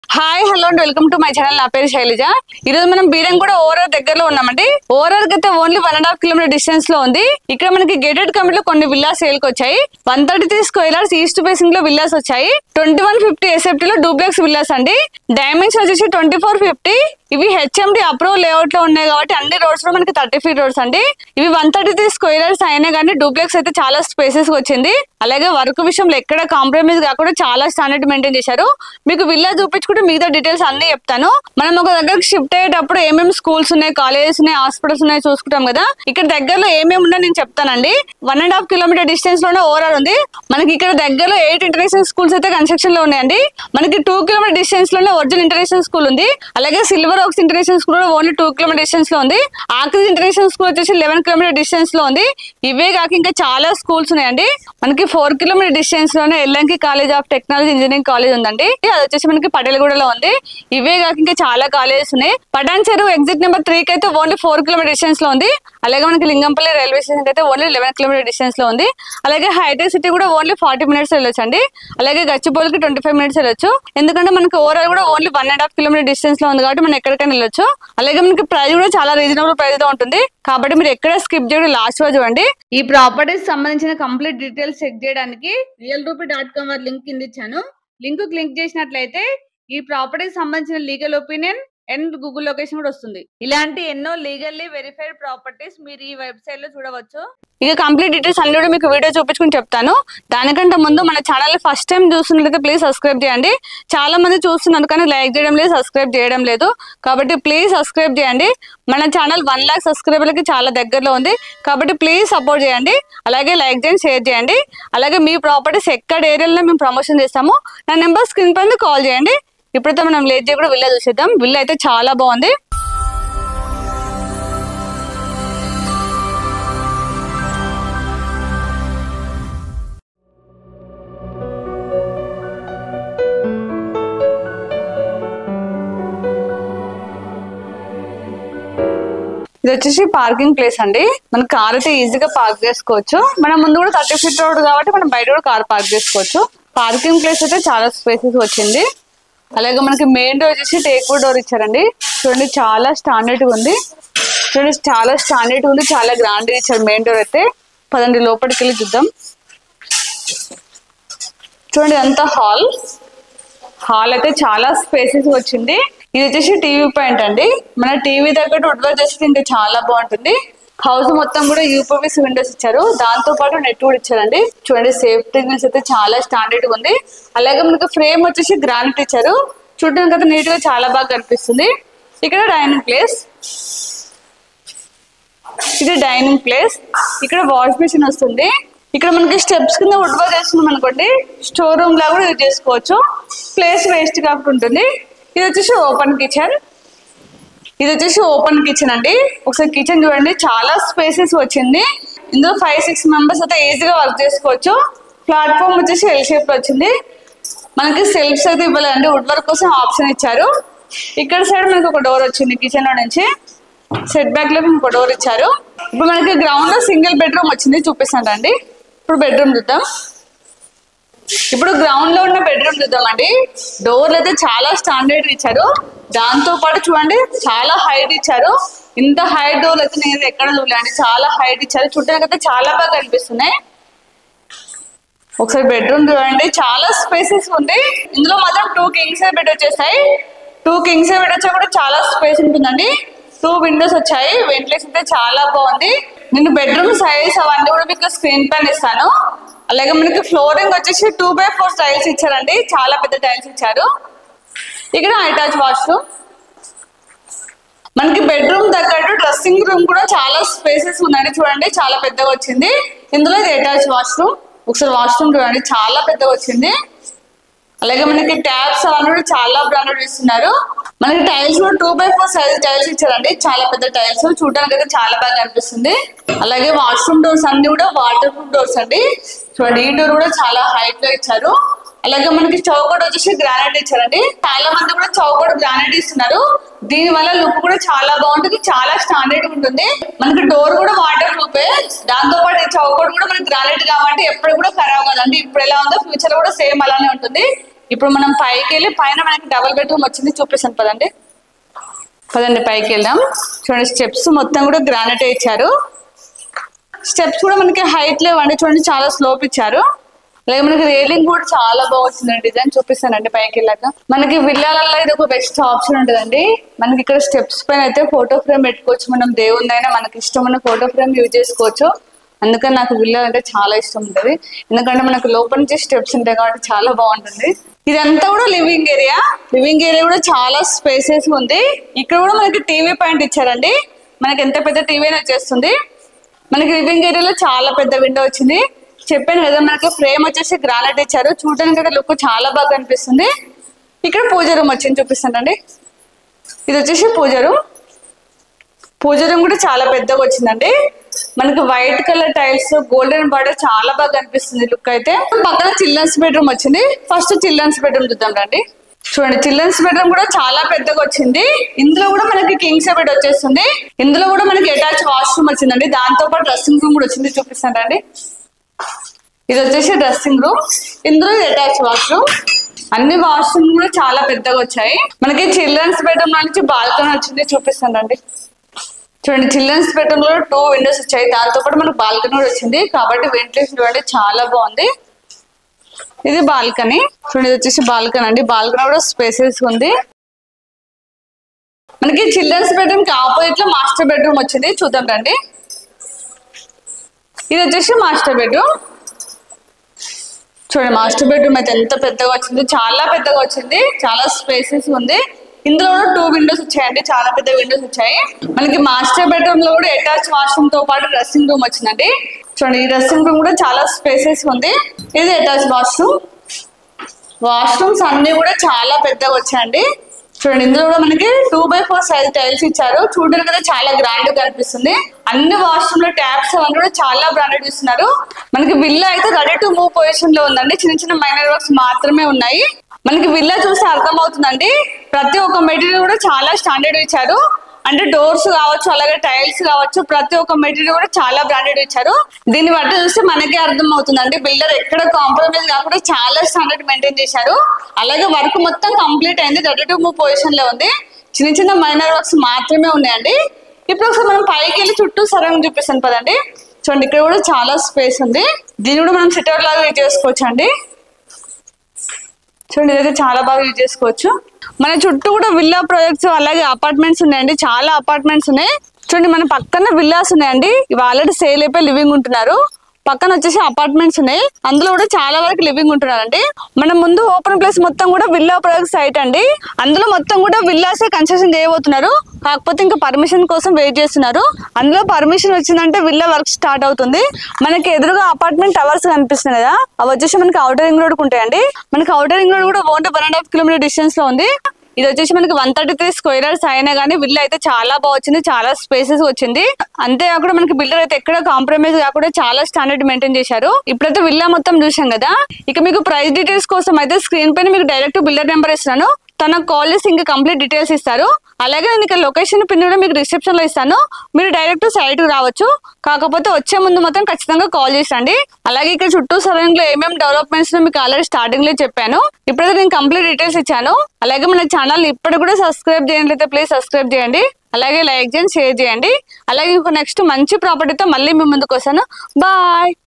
hi hello and welcome to my channel నా పేరు శైలజ ఈ రోజు మనం బీరం కూడా ఓవరాల్ దగ్గరలో ఉన్నామండి ఓవరాల్ అయితే only one and half kilometre distance లో ఉంది ఇక్కడ మనకి గేటెడ్ కమిటీలో కొన్ని విల్లాస్ సేల్ కి వచ్చాయి one thirty three squares east facing లో విల్లాస్ వచ్చాయి ట్వంటీ వన్ ఫిఫ్టీ ఎస్ఎఫ్టీ లో డూప్లెక్స్ విల్లాస్ అండి డైమెన్షన్ వచ్చేసి ట్వంటీ ఫోర్ ఫిఫ్టీ ఇవి హెచ్ఎండి అప్రూవల్ లేఅవుట్ లో ఉన్నాయి కాబట్టి అన్ని రోడ్స్ లో మనకి థర్టీ ఫీట్ రోడ్స్ అండి ఇవి వన్ థర్టీ త్రీ స్క్వేర్స్ అయినా కానీ డూప్లెక్స్ అయితే చాలా స్పేసెస్ వచ్చింది అలాగే వర్క్ విషయంలో ఎక్కడ కాంప్రమైజ్ కాకుండా చాలా స్టాండర్డ్ మెయింటైన్ చేశారు మీకు విల్లా చూపించుకుంటే మిగతా డీటెయిల్స్ అన్ని చెప్తాను మనం ఒక దగ్గరకు షిఫ్ట్ అయ్యేటప్పుడు ఏమేమి స్కూల్స్ ఉన్నాయి కాలేజెస్ ఉన్నాయి హాస్పిటల్స్ ఉన్నాయి చూసుకుంటాం కదా ఇక్కడ దగ్గరలో ఏమేమి ఉన్నాయో నేను చెప్తానండి one and half kilometre distance లోనే ఓవరాల్ ఉంది మనకి ఇక్కడ దగ్గరలో ఎయిట్ ఇంటర్నేషనల్ స్కూల్స్ అయితే కన్స్ట్రక్షన్ లో ఉన్నాయండి మనకి టూ కిలోమీటర్ డిస్టెన్స్ లోనే ఒరిజినల్ ఇంటర్నేషనల్ స్కూల్ ఉంది అలాగే Silver Oaks international school only two kilometre distance లో ఉంది ఆక్రిజ్ ఇంటర్నేషనల్ స్కూల్ వచ్చేసి లెవెన్ కిలోమీటర్ డిస్టెన్స్ లో ఉంది ఇవే కాక ఇంకా చాలా స్కూల్స్ ఉన్నాయండి మనకి ఫోర్ కిలోమీటర్ డిస్టెన్స్ లోనే Ellanki college of technology engineering college ఉందండి అది వచ్చేసి మనకి పటేలగూడలో ఉంది ఇవే కాక ఇంకా చాలా కాలేజెస్ ఉన్నాయి పటాన్ చెరువు ఎగ్జిట్ నెంబర్ త్రీ కి అయితే ఓన్లీ ఫోర్ కిలోమీటర్ డిస్టెన్స్ లో ఉంది అలాగే మనకి లింగంపల్లి రైల్వే స్టేషన్ అయితే ఓన్లీ లెవెన్ కిలోమీటర్ డిస్టెన్స్ లో ఉంది అలాగే హైటెక్ సిటీ కూడా ఓన్లీ ఫార్టీ మినిట్స్ వెళ్ళొచ్చు అండి అలాగే గచ్చిబౌలికి ట్వంటీ ఫైవ్ మినిట్స్ వెళ్ళొచ్చు ఎందుకంటే మనకి ఓవరాల్ కూడా only one and half kilometre distance లో ఉంది కాబట్టి మనం ఎక్కడికైనా వెళ్ళొచ్చు అలాగే మనకి ప్రైస్ కూడా చాలా రీజనబుల్ ప్రైస్ లో ఉంటుంది కాబట్టి మీరు ఎక్కడ స్కిప్ చేయడం లాస్ట్ రోజు చూడండి ఈ ప్రాపర్టీస్ సంబంధించిన కంప్లీట్ డీటెయిల్స్ చెక్ చేయడానికి రియల్ రూపీ డాట్ కామ్ వారి లింక్ కింద ఇచ్చాను లింక్ క్లిక్ చేసినట్లయితే ఈ ప్రాపర్టీకి సంబంధించిన legal opinion and Google location కూడా వస్తుంది ఇలాంటి ఎన్నో లీగల్లీ వెరిఫైడ్ ప్రాపర్టీస్ మీరు ఈ వెబ్సైట్ లో చూడవచ్చు ఇక కంప్లీట్ డీటెయిల్స్ అన్ని కూడా మీకు వీడియో చూపించుకుని చెప్తాను దానికంటే ముందు మన ఛానల్ ఫస్ట్ టైం చూస్తున్నట్లయితే ప్లీజ్ సబ్స్క్రైబ్ చేయండి చాలా మంది చూస్తున్నారు కానీ లైక్ చేయడం లేదు సబ్స్క్రైబ్ చేయడం లేదు కాబట్టి ప్లీజ్ సబ్స్క్రైబ్ చేయండి మన ఛానల్ వన్ లాక్ సబ్స్క్రైబర్లకి చాలా దగ్గరలో ఉంది కాబట్టి ప్లీజ్ సపోర్ట్ చేయండి అలాగే లైక్ చేయండి షేర్ చేయండి అలాగే మీ ప్రాపర్టీస్ ఎక్కడ ఏరియాలో మేము ప్రమోషన్ చేస్తామో నా నెంబర్ స్క్రీన్ పైన కాల్ చేయండి ఇప్పుడైతే మనం లేట్ చేయ కూడా విల్లా చూసేద్దాం విల్లా అయితే చాలా బాగుంది ఇది వచ్చేసి పార్కింగ్ ప్లేస్ అండి మన కార్ అయితే ఈజీగా పార్క్ చేసుకోవచ్చు మనం ముందు కూడా థర్టీ ఫీట్ రోడ్ కాబట్టి మనం బయట కూడా కార్ పార్క్ చేసుకోవచ్చు పార్కింగ్ ప్లేస్ అయితే చాలా స్పేసెస్ వచ్చింది అలాగే మనకి మెయిన్ డోర్ వచ్చేసి టేక్ డోర్ ఇచ్చారండి చూడండి చాలా స్టాండర్డ్ ఉంది చూడండి చాలా స్టాండర్డ్ ఉంది చాలా గ్రాండ్ ఇచ్చారు మెయిన్ డోర్ అయితే పదండి లోపలికి వెళ్ళి చూద్దాం చూడండి అంతా హాల్ హాల్ అయితే చాలా స్పేసెస్ వచ్చింది ఇది వచ్చేసి టీవీ పాయింట్ అండి మన టీవీ దగ్గర వుడ్ వర్క్ చేస్తే ఇంకా చాలా బాగుంటుంది హౌస్ మొత్తం కూడా యూపీవీస్ విండోస్ ఇచ్చారు దాంతో పాటు నెట్ కూడా ఇచ్చారండి చూడండి సేఫ్టీ గ్రిల్స్ అయితే చాలా స్టాండర్డ్ గా ఉంది అలాగే మనకి ఫ్రేమ్ వచ్చేసి గ్రానైట్ ఇచ్చారు చూడడానికి అయితే నీట్ గా చాలా బాగా కనిపిస్తుంది ఇక్కడ డైనింగ్ ప్లేస్ ఇది డైనింగ్ ప్లేస్ ఇక్కడ వాష్ మిషన్ వస్తుంది ఇక్కడ మనకి స్టెప్స్ కింద వుడ్ వర్క్ చేస్తున్నాం అనుకోండి స్టోర్ రూమ్ లా కూడా యూజ్ చేసుకోవచ్చు ప్లేస్ వేస్ట్ కాకుండా ఉంటుంది ఇది వచ్చేసి ఓపెన్ కిచెన్ ఇది వచ్చేసి ఓపెన్ కిచెన్ అండి ఒకసారి కిచెన్ చూడండి చాలా స్పేసెస్ వచ్చింది ఇందులో ఫైవ్ సిక్స్ మెంబర్స్ అయితే ఈజీగా వర్క్ చేసుకోవచ్చు ప్లాట్ఫామ్ వచ్చేసి ఎల్ షేప్ లో వచ్చింది మనకి సెల్ఫ్స్ అయితే ఇవ్వలేదండి వుడ్ వర్క్ కోసం ఆప్షన్ ఇచ్చారు ఇక్కడ సైడ్ మనకి ఒక డోర్ వచ్చింది కిచెన్ లో నుంచి సెట్ బ్యాక్ లో ఇంకో డోర్ ఇచ్చారు ఇప్పుడు మనకి గ్రౌండ్ లో సింగిల్ బెడ్రూమ్ వచ్చింది చూపిస్తాను రండి ఇప్పుడు బెడ్రూమ్ చూద్దాం ఇప్పుడు గ్రౌండ్ లో ఉన్న బెడ్రూమ్ చూద్దామండి డోర్లు అయితే చాలా స్టాండర్డ్ ఇచ్చారు దాంతో పాటు చూడండి చాలా హైట్ ఇచ్చారు ఇంత హైట్ డోర్లు అయితే నేను ఎక్కడ చూడలేండి చాలా హైట్ ఇచ్చారు చూడడానికి అయితే చాలా బాగా కనిపిస్తున్నాయి ఒకసారి బెడ్రూమ్ చూడండి చాలా స్పేసెస్ ఉంది ఇందులో మాత్రం టూ కింగ్ సైజ్ బెడ్ వచ్చేసాయి టూ కింగ్ సైజ్ బెడ్ వచ్చా కూడా చాలా స్పేస్ ఉంటుందండి టూ విండోస్ వచ్చాయి వెంటిలేషన్ అయితే చాలా బాగుంది నేను బెడ్రూమ్ సైజ్ అవన్నీ కూడా మీకు స్క్రీన్ పైన ఇస్తాను అలాగే మనకి ఫ్లోరింగ్ వచ్చేసి టూ బై ఫోర్ టైల్స్ ఇచ్చారండి చాలా పెద్ద టైల్స్ ఇచ్చారు ఇక్కడ అటాచ్ వాష్రూమ్ మనకి బెడ్రూమ్ తగ్గట్టు డ్రెస్సింగ్ రూమ్ కూడా చాలా స్పేసెస్ ఉందండి చూడండి చాలా పెద్దగా వచ్చింది ఇందులో ఇది అటాచ్ వాష్రూమ్ ఒకసారి వాష్రూమ్ చూడండి చాలా పెద్దగా వచ్చింది అలాగే మనకి ట్యాబ్స్ అవన్నీ కూడా చాలా బ్రాండెడ్ ఇస్తున్నారు మనకి టైల్స్ కూడా two by four size tiles ఇచ్చారండి చాలా పెద్ద టైల్స్ చూడడానికి అయితే చాలా బాగా కనిపిస్తుంది అలాగే వాష్రూమ్ డోర్స్ అన్ని కూడా వాటర్ ప్రూఫ్ డోర్స్ అండి చూడండి ఈ డోర్ కూడా చాలా హైట్ లో ఇచ్చారు అలాగే మనకి చౌకట్ వచ్చేసి గ్రానైట్ ఇచ్చారండి చాలా మంది కూడా చౌకట్ గ్రానైట్ ఇస్తున్నారు దీని వల్ల లుక్ కూడా చాలా బాగుంటుంది చాలా స్టాండర్డ్ ఉంటుంది మనకి డోర్ కూడా వాటర్ ప్రూఫే దాంతో పాటు ఈ చౌకట్ కూడా మనకి గ్రానైట్ కాబట్టి ఎప్పుడు కూడా ఖరాబ్ కదండి ఇప్పుడు ఎలా ఉందో ఫ్యూచర్ లో కూడా సేమ్ అలానే ఉంటుంది ఇప్పుడు మనం పైకి వెళ్ళి పైన మనకి డబుల్ బెడ్రూమ్ వచ్చింది చూపిస్తాను పదండి పదండి పైకి వెళ్దాం చూడండి స్టెప్స్ మొత్తం కూడా గ్రానైట్ ఇచ్చారు స్టెప్స్ కూడా మనకి హైట్ లేవండి చూడండి చాలా స్లోప్ ఇచ్చారు అలాగే మనకి రేలింగ్ కూడా చాలా బాగుంటుందండి డిజైన్ చూపిస్తానండి పైకి వెళ్ళాక మనకి విల్లాలలో ఇది ఒక బెస్ట్ ఆప్షన్ ఉంటుందండి మనకి ఇక్కడ స్టెప్స్ పైన అయితే ఫోటో ఫ్రేమ్ పెట్టుకోవచ్చు మనం దేవుందైనా మనకి ఇష్టమైన ఫోటో ఫ్రేమ్ యూజ్ చేసుకోవచ్చు అందుకని నాకు విల్లా అంటే చాలా ఇష్టం ఉంటుంది ఎందుకంటే మనకు లోపల నుంచి స్టెప్స్ ఉంటాయి కాబట్టి చాలా బాగుంటుంది ఇదంతా కూడా లివింగ్ ఏరియా లివింగ్ ఏరియా కూడా చాలా స్పేసెస్ ఉంది ఇక్కడ కూడా మనకి టీవీ పాయింట్ ఇచ్చారండి మనకి ఎంత పెద్ద టీవీ అయినా వచ్చేస్తుంది మనకి లివింగ్ ఏరియాలో చాలా పెద్ద విండో వచ్చింది చెప్పాను కదా మనకి ఫ్రేమ్ వచ్చేసి గ్రానైట్ ఇచ్చారు చూడడానికి అయితే లుక్ చాలా బాగా అనిపిస్తుంది ఇక్కడ పూజ రూమ్ వచ్చింది చూపిస్తానండి ఇది వచ్చేసి పూజ రూమ్ పూజ రూమ్ కూడా చాలా పెద్దగా వచ్చిందండి మనకి white colour tiles golden border చాలా బాగా అనిపిస్తుంది లుక్ అయితే పక్కన చిల్డ్రన్స్ బెడ్రూమ్ వచ్చింది ఫస్ట్ చిల్డ్రన్స్ బెడ్రూమ్ చూద్దాం రండి చూడండి చిల్డ్రన్స్ బెడ్రూమ్ కూడా చాలా పెద్దగా వచ్చింది ఇందులో కూడా మనకి కింగ్స్ బెడ్ వచ్చేస్తుంది ఇందులో కూడా మనకి అటాచ్ వాష్రూమ్ వచ్చిందండి దాంతో పాటు డ్రెస్సింగ్ రూమ్ కూడా వచ్చింది చూపిస్తాను రండి ఇది వచ్చేసి డ్రెస్సింగ్ రూమ్ ఇందులో అటాచ్ వాష్రూమ్ అన్ని వాష్రూమ్ కూడా చాలా పెద్దగా వచ్చాయి మనకి చిల్డ్రన్స్ బెడ్రూమ్ నుంచి బాల్కనీ వచ్చింది చూపిస్తాను రండి చూడండి చిల్డ్రన్స్ బెడ్రూమ్ లో టూ విండోస్ వచ్చాయి దాంతో పాటు మనకు బాల్కనీ కూడా వచ్చింది కాబట్టి వెంటిలేషన్ చూడండి చాలా బాగుంది ఇది బాల్కనీ చూడండి ఇది వచ్చేసి బాల్కనీ అండి బాల్కనీ కూడా స్పేసెస్ ఉంది మనకి చిల్డ్రన్స్ బెడ్రూమ్ కి ఆపోజిట్ లో మాస్టర్ బెడ్రూమ్ వచ్చింది చూద్దాం రండి ఇది వచ్చేసి మాస్టర్ బెడ్రూమ్ చూడండి మాస్టర్ బెడ్రూమ్ అయితే ఎంత పెద్దగా వచ్చింది చాలా పెద్దగా వచ్చింది చాలా స్పేసెస్ ఉంది ఇందులో కూడా టూ విండోస్ వచ్చాయండి చాలా పెద్ద విండోస్ వచ్చాయి మనకి మాస్టర్ బెడ్రూమ్ లో కూడా అటాచ్ వాష్రూమ్ తో పాటు డ్రెస్సింగ్ రూమ్ వచ్చిందండి చూడండి ఈ డ్రెస్సింగ్ రూమ్ కూడా చాలా స్పేసెస్ ఉంది ఇది అటాచ్ వాష్రూమ్ వాష్రూమ్స్ అన్ని కూడా చాలా పెద్దగా వచ్చాయండి చూడండి ఇందులో కూడా మనకి two by four size tiles ఇచ్చారు చూడడానికి కదా చాలా గ్రాండ్ గా కనిపిస్తుంది అన్ని వాష్రూమ్ లో ట్యాప్స్ అవన్నీ కూడా చాలా బ్రాండెడ్ ఇస్తున్నారు మనకి విల్లా అయితే రెడీ టు మూవ్ పొజిషన్ లో ఉందండి చిన్న చిన్న మైనర్ వర్క్స్ మాత్రమే ఉన్నాయి మనకి విల్లా చూస్తే అర్థమవుతుందండి ప్రతి ఒక్క మెటీరియల్ కూడా చాలా స్టాండర్డ్ ఇచ్చారు అంటే డోర్స్ కావచ్చు అలాగే టైల్స్ కావచ్చు ప్రతి ఒక్క మెటీరియల్ కూడా చాలా బ్రాండెడ్ ఇచ్చారు దీన్ని బట్టి చూస్తే మనకే అర్థం అవుతుందండి బిల్డర్ ఎక్కడ కాంప్రమైజ్ కాకుండా చాలా స్టాండర్డ్ మెయింటైన్ చేశారు అలాగే వర్క్ మొత్తం కంప్లీట్ అయింది రెడీ టు మూవ్ పొజిషన్ లో ఉంది చిన్న చిన్న మైనర్ వర్క్స్ మాత్రమే ఉన్నాయండి ఇప్పుడు ఒకసారి మనం పైకి వెళ్ళి చుట్టూ సరౌండ్ చూపిస్తాను పదండి చూడండి ఇక్కడ కూడా చాలా స్పేస్ ఉంది దీన్ని కూడా మనం సిటర్ లాగా యూజ్ చేసుకోవచ్చు అండి చూడండి ఇదైతే చాలా బాగా యూజ్ చేసుకోవచ్చు మన చుట్టూ కూడా విల్లా ప్రాజెక్ట్స్ అలాగే అపార్ట్మెంట్స్ ఉన్నాయండి చాలా అపార్ట్మెంట్స్ ఉన్నాయి చూడండి మన పక్కన విల్లాస్ ఉన్నాయండి ఇవి ఆల్రెడీ సేల్ అయిపోయి లివింగ్ ఉంటున్నారు పక్కన వచ్చేసి అపార్ట్మెంట్స్ ఉన్నాయి అందులో కూడా చాలా వరకు లివింగ్ ఉంటున్నారండి మన ముందు ఓపెన్ ప్లేస్ మొత్తం కూడా విల్లా ప్రాజెక్ట్ సైట్ అండి అందులో మొత్తం కూడా విల్లాసే కన్స్ట్రక్షన్ చేయబోతున్నారు కాకపోతే ఇంకా పర్మిషన్ కోసం వెయిట్ చేస్తున్నారు అందులో పర్మిషన్ వచ్చిందంటే విల్లా వర్క్ స్టార్ట్ అవుతుంది మనకి ఎదురుగా అపార్ట్మెంట్ టవర్స్ కనిపిస్తున్నాయి కదా అవి వచ్చేసి మనకి అవుటర్ రింగ్ రోడ్ ఉంటాయండి మనకి అవుటర్ రింగ్ రోడ్ కూడా only one and half kilometre distance లో ఉంది ఇది వచ్చేసి మనకి one thirty three square yards అయినా కానీ బిల్ అయితే చాలా బాగా వచ్చింది చాలా స్పేసెస్ వచ్చింది అంతేకాకుండా మనకి బిల్డర్ అయితే ఎక్కడ కాంప్రమైజ్ కాకుండా చాలా స్టాండర్డ్ మెయింటైన్ చేశారు ఇప్పుడైతే విల్లా మొత్తం చూసాం కదా ఇక మీకు ప్రైస్ డీటెయిల్స్ కోసం అయితే స్క్రీన్ పైన మీకు డైరెక్ట్ బిల్డర్ నెంబర్ ఇస్తున్నాను తనకు కాల్ చేసి ఇంకా కంప్లీట్ డీటెయిల్స్ ఇస్తారు అలాగే నేను ఇక్కడ లొకేషన్ పిన్ కూడా మీకు డిస్క్రిప్షన్ లో ఇస్తాను మీరు డైరెక్ట్ సైట్ రావచ్చు కాకపోతే వచ్చే ముందు మాత్రం ఖచ్చితంగా కాల్ చేసండి అలాగే ఇక్కడ చుట్టూ సరౌండింగ్ లో ఏమేమి డెవలప్మెంట్స్ మీకు ఆల్రెడీ స్టార్టింగ్ లో చెప్పాను ఇప్పుడైతే నేను కంప్లీట్ డీటెయిల్స్ ఇచ్చాను అలాగే మన ఛానల్ ఇప్పటి కూడా సబ్స్క్రైబ్ చేయండి ప్లీజ్ సబ్స్క్రైబ్ చేయండి అలాగే లైక్ చేయండి షేర్ చేయండి అలాగే ఇంకో నెక్స్ట్ మంచి ప్రాపర్టీతో మళ్ళీ మీ ముందుకు వస్తాను బాయ్